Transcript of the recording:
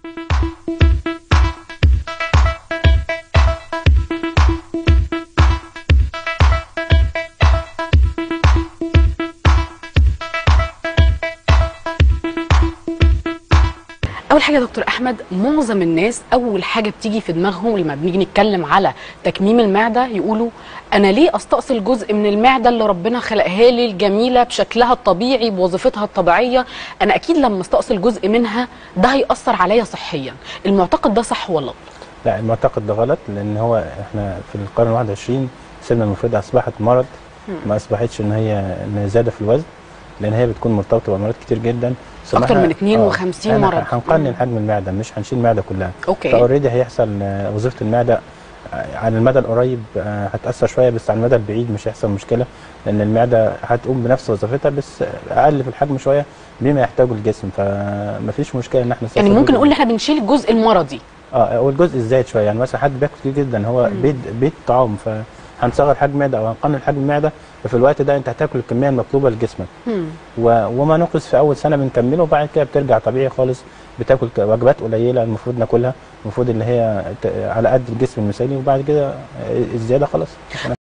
اول حاجه يا دكتور احمد معظم الناس اول حاجه بتيجي في دماغهم لما بنيجي نتكلم على تكميم المعده يقولوا انا ليه استأصل جزء من المعده اللي ربنا خلقها لي الجميله بشكلها الطبيعي بوظيفتها الطبيعيه انا اكيد لما استأصل جزء منها ده هيأثر عليا صحيا المعتقد ده صح ولا غلط لا المعتقد ده غلط لان هو احنا في القرن ال 21 السمنه المفرطه اصبحت مرض ما اصبحتش ان هي ان زياده في الوزن لان هي بتكون مرتبطه بامراض كتير جدا ثم أكتر إحنا- من 52 آه، إحنا مرض. هنقنن حجم المعده مش هنشيل المعده كلها اوكي فاوريدي هيحصل آه، وظيفه المعده آه، على المدى القريب آه، هتاثر شويه بس على المدى البعيد مش هيحصل مشكله لان المعده هتقوم بنفس وظيفتها بس اقل في الحجم شويه بما يحتاجه الجسم فمفيش مشكله ان احنا يعني نستخدم ممكن جزء نقول ان احنا بنشيل الجزء المرضي اه هو الجزء الزايد شويه يعني مثلا حد بياكل كتير جدا هو بيت بيت طعام فهنصغر حجم المعده او هنقلل حجم المعده ففي الوقت ده انت هتاكل الكميه المطلوبه لجسمك مم. و... وما نقص في اول سنه بنكمله وبعد كده بترجع طبيعي خالص بتاكل ك- وجبات قليله المفروض ناكلها المفروض اللي هي ت... على قد الجسم المثالي وبعد كده الزياده خلاص